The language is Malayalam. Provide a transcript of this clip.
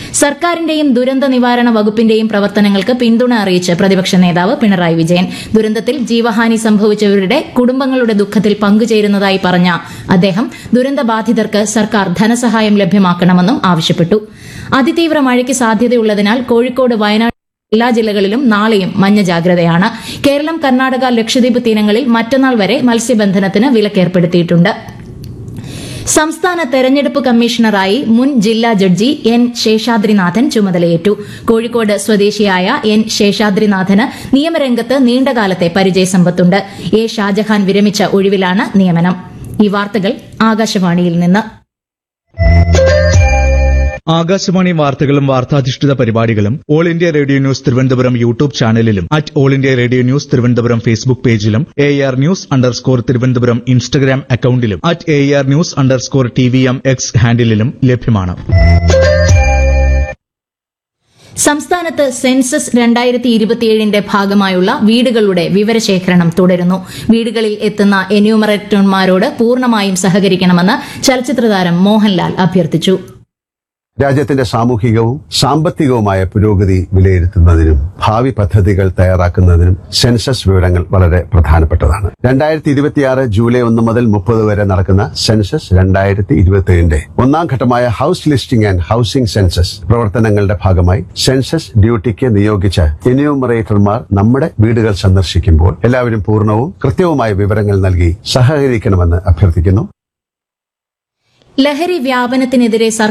സർക്കാരിന്റെയും ദുരന്ത നിവാരണ വകുപ്പിന്റെയും പ്രവർത്തനങ്ങൾക്ക് പിന്തുണ അറിയിച്ച് പ്രതിപക്ഷ നേതാവ് പിണറായി വിജയൻ ദുരന്തത്തിൽ ജീവഹാനി സംഭവിച്ചവരുടെ കുടുംബങ്ങളുടെ ദുഃഖത്തിൽ പങ്കുചേരുന്നതായി പറഞ്ഞ അദ്ദേഹം ദുരന്തബാധിതർക്ക് സർക്കാർ ധനസഹായം ലഭ്യമാക്കണമെന്നും ആവശ്യപ്പെട്ടു അതിതീവ്ര മഴയ്ക്ക് സാധ്യതയുള്ളതിനാൽ കോഴിക്കോട് വയനാട് എല്ലാ ജില്ലകളിലും നാളെയും മഞ്ഞ ജാഗ്രതയാണ് കേരളം കർണാടക ലക്ഷദ്വീപ് തീരങ്ങളിൽ മറ്റന്നാൾ വരെ മത്സ്യബന്ധനത്തിന് വിലക്കേർപ്പെടുത്തിയിട്ടുണ്ട് സംസ്ഥാന തെരഞ്ഞെടുപ്പ് കമ്മീഷണറായി മുൻ ജില്ലാ ജഡ്ജി എൻ ശേഷാദ്രിനാഥൻ ചുമതലയേറ്റു കോഴിക്കോട് സ്വദേശിയായ എൻ ശേഷാദ്രിനാഥന് നിയമരംഗത്ത് നീണ്ടകാലത്തെ പരിചയസമ്പത്തുണ്ട് എ ഷാജഹാൻ വിരമിച്ച ഒഴിവിലാണ് നിയമനം ഈ വാർത്തകൾ ആകാശവാണിയിൽ നിന്ന് ആകാശവാണി വാർത്തകളും വാർത്താധിഷ്ഠിത പരിപാടികളും All India Radio News Thiruvananthapuram YouTube ചാനലിലും at All India Radio News Thiruvananthapuram Facebook പേജിലും A R news underscore Thiruvananthapuram Instagram അക്കൌണ്ടിലും at A R news underscore T V M X ഹാൻഡിലും ലഭ്യമാണ് സംസ്ഥാനത്ത് സെൻസസ് രണ്ടായിരത്തി ഇരുപത്തിയേഴിന്റെ ഭാഗമായുള്ള വീടുകളുടെ വിവരശേഖരണം തുടരുന്നു വീടുകളിൽ എത്തുന്ന എന്യൂമറേറ്റർമാരോട് പൂർണ്ണമായും സഹകരിക്കണമെന്ന് ചലച്ചിത്രതാരം മോഹൻലാൽ അഭ്യർത്ഥിച്ചു രാജ്യത്തിന്റെ സാമൂഹികവും സാമ്പത്തികവുമായ പുരോഗതി വിലയിരുത്തുന്നതിനും ഭാവി പദ്ധതികൾ തയ്യാറാക്കുന്നതിനും സെൻസസ് വിവരങ്ങൾ വളരെ പ്രധാനപ്പെട്ടതാണ് രണ്ടായിരത്തി ഇരുപത്തിയാറ് ജൂലൈ ഒന്ന് മുതൽ മുപ്പത് വരെ നടക്കുന്ന സെൻസസ് രണ്ടായിരത്തി ഇരുപത്തിയേഴിന്റെ ഒന്നാം ഘട്ടമായ house listing and housing census പ്രവർത്തനങ്ങളുടെ ഭാഗമായി സെൻസസ് ഡ്യൂട്ടിക്ക് നിയോഗിച്ച എന്യൂമറേറ്റർമാർ നമ്മുടെ വീടുകൾ സന്ദർശിക്കുമ്പോൾ എല്ലാവരും പൂർണ്ണവും കൃത്യവുമായ വിവരങ്ങൾ നൽകി സഹകരിക്കണമെന്ന് അഭ്യർത്ഥിക്കുന്നു ലഹരി വ്യാപനത്തിനെതിരെ സർക്കാർ